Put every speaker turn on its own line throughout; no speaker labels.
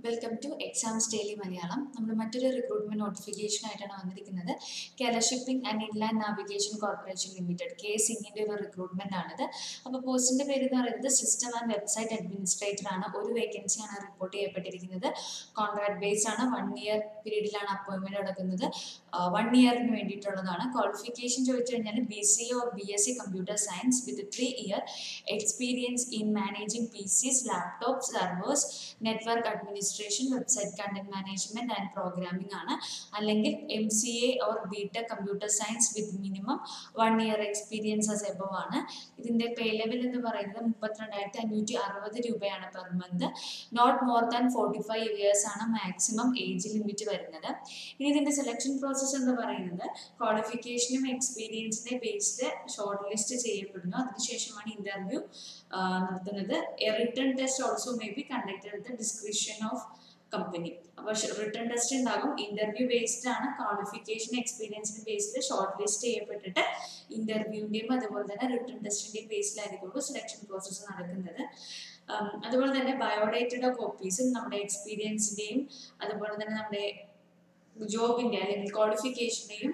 welcome to exams daily Malayalam നമ്മൾ മറ്റൊരു recruitment notification ആയിട്ടാണ് വന്നിരിക്കുന്നത് Kerala shipping and inland navigation corporation limited K സിംഗിന്റെ ഒരു റിക്രൂട്ട്മെന്റ് ആണിത് അപ്പോൾ പോസ്റ്റിന്റെ പേര് എന്ന് പറയുന്നത് സിസ്റ്റം ആൻഡ് വെബ്സൈറ്റ് അഡ്മിനിസ്ട്രേറ്റർ ആണ് ഒരു വേക്കൻസിയാണ് റിപ്പോർട്ട് ചെയ്യപ്പെട്ടിരിക്കുന്നത് കോൺട്രാക്ട് ബേസ്ഡ് ആണ് വൺ ഇയർ പീരീഡിലാണ് അപ്പോയിന്റ്മെന്റ് നടക്കുന്നത് വൺ ഇയറിന് വേണ്ടിയിട്ടുള്ളതാണ് ക്വാളിഫിക്കേഷൻ ചോദിച്ചു കഴിഞ്ഞാൽ B C or B S C computer science with three year experience in managing PCs laptop servers network administration website content management and programming ആണ് അല്ലെങ്കിൽ M C A or B tech computer science with minimum one year experience as above ആണ് ഇതിന്റെ പേ level എന്ന് പറയുന്നത് മുപ്പത്തിരണ്ടായിരത്തി അഞ്ഞൂറ്റി അറുപത് രൂപയാണ് per month not more than forty five years ആണ് മാക്സിമം ഏജ് ലിമിറ്റ് വരുന്നത് ഇനി ഇതിന്റെ സെലക്ഷൻ പ്രോസസ്സ് എന്ന് പറയുന്നത് ക്വാളിഫിക്കേഷനും എക്സ്പീരിയൻസിനെ ബേസ്ഡ് ഷോർട്ട് ലിസ്റ്റ് ചെയ്യപ്പെടുന്നു അതിനുശേഷമാണ് ഇന്റർവ്യൂ നടത്തുന്നത് a written test also may be conducted at the description of company അപ്പോൾ റിട്ടേൺ ടെസ്റ്റ് ഉണ്ടാകും ഇന്റർവ്യൂ ബേസ്ഡ് ആണ് ക്വാളിഫിക്കേഷൻ എക്സ്പീരിയൻസിന് ബേസ്ഡ് ഷോർട്ട് ലിസ്റ്റ് ചെയ്യപ്പെട്ടിട്ട് ഇന്റർവ്യൂവിന്റെയും അതുപോലെ തന്നെ റിട്ടേൺ ടെസ്റ്റിന്റെയും ബേസിലായിരിക്കും സെലക്ഷൻ പ്രോസസ്സ് നടക്കുന്നത് ഉം, അതുപോലെ തന്നെ ബയോഡേറ്റയുടെ കോപ്പീസും നമ്മുടെ എക്സ്പീരിയൻസിന്റെയും അതുപോലെ തന്നെ നമ്മുടെ ജോബിന്റെ അല്ലെങ്കിൽ ക്വാളിഫിക്കേഷന്റെയും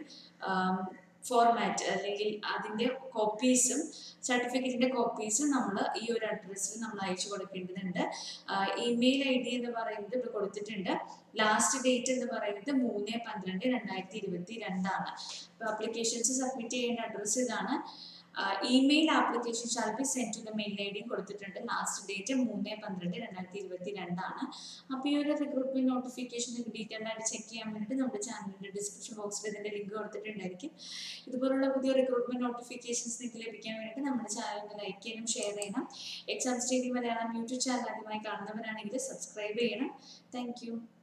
ഫോർമാറ്റ് അല്ലെങ്കിൽ അതിന്റെ കോപ്പീസും സർട്ടിഫിക്കറ്റിന്റെ കോപ്പീസും നമ്മൾ ഈ ഒരു അഡ്രസ്സിൽ നമ്മൾ അയച്ചു കൊടുക്കേണ്ടതുണ്ട് ഇമെയിൽ ഐ ഡി എന്ന് പറയുന്നത് ഇവിടെ കൊടുത്തിട്ടുണ്ട് ലാസ്റ്റ് ഡേറ്റ് എന്ന് പറയുന്നത് മൂന്ന് പന്ത്രണ്ട് രണ്ടായിരത്തി ഇരുപത്തി രണ്ടാണ് അപ്പോൾ അപ്ലിക്കേഷൻസ് സബ്മിറ്റ് ചെയ്യേണ്ട അഡ്രസ്സ് ഇതാണ് email application shall be send to the mail I ഡിയും കൊടുത്തിട്ടുണ്ട് ലാസ്റ്റ് ഡേറ്റ് മൂന്ന് പന്ത്രണ്ട് രണ്ടായിരത്തി ഇരുപത്തി രണ്ടാണ് അപ്പോൾ ഈ ഒരു റിക്രൂട്ട്മെന്റ് നോട്ടിഫിക്കേഷൻ ഡീറ്റെയിൽ ആയിട്ട് ചെക്ക് ചെയ്യാൻ വേണ്ടിയിട്ട് നമ്മുടെ ചാനലിന്റെ ഡിസ്ക്രിപ്ഷൻ ബോക്സിൽ ഇതിന്റെ ലിങ്ക് കൊടുത്തിട്ടുണ്ടായിരിക്കും ഇതുപോലുള്ള പുതിയ റിക്രൂട്ട്മെന്റ് നോട്ടിഫിക്കേഷൻസ് നിങ്ങൾക്ക് ലഭിക്കാൻ വേണ്ടിയിട്ട് നമ്മുടെ ചാനൽ ഒന്ന് ലൈക്ക് ചെയ്യണം ഷെയർ ചെയ്യണം എക്സാം സ്റ്റേഡി മലയാളം യൂട്യൂബ് ചാനൽ ആദ്യമായി കാണുന്നവരാണെങ്കിൽ സബ്സ്ക്രൈബ് ചെയ്യണം താങ്ക്